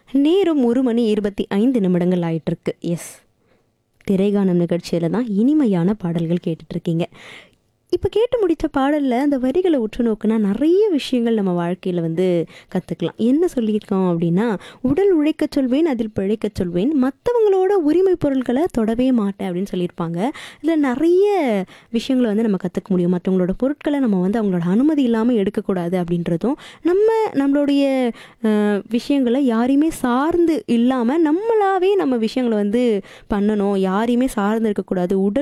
நேரம் ஒரு மணி இருபத்தி ஐந்து நிமிடங்கள் ஆயிட்டிருக்கு எஸ் திரைகானம் நிகழ்ச்சியில் தான் இனிமையான பாடல்கள் கேட்டுட்ருக்கீங்க இப்போ கேட்டு முடித்த பாடலில் அந்த வரிகளை உற்று நோக்குனா நிறைய விஷயங்கள் நம்ம வாழ்க்கையில் வந்து கற்றுக்கலாம் என்ன சொல்லியிருக்கோம் அப்படின்னா உடல் உழைக்கச் சொல்வேன் அதில் பிழைக்கச் சொல்வேன் மற்றவங்களோட உரிமை பொருட்களை தொடவே மாட்டேன் அப்படின்னு சொல்லியிருப்பாங்க இதில் நிறைய விஷயங்களை வந்து நம்ம கற்றுக்க முடியும் மற்றவங்களோட பொருட்களை நம்ம வந்து அவங்களோட அனுமதி இல்லாமல் எடுக்கக்கூடாது அப்படின்றதும் நம்ம நம்மளுடைய அஹ், விஷயங்களை யாரையுமே சார்ந்து இல்லாமல் நம்மளாவே நம்ம விஷயங்களை வந்து பண்ணணும் யாரையுமே சார்ந்து இருக்கக்கூடாது உடல்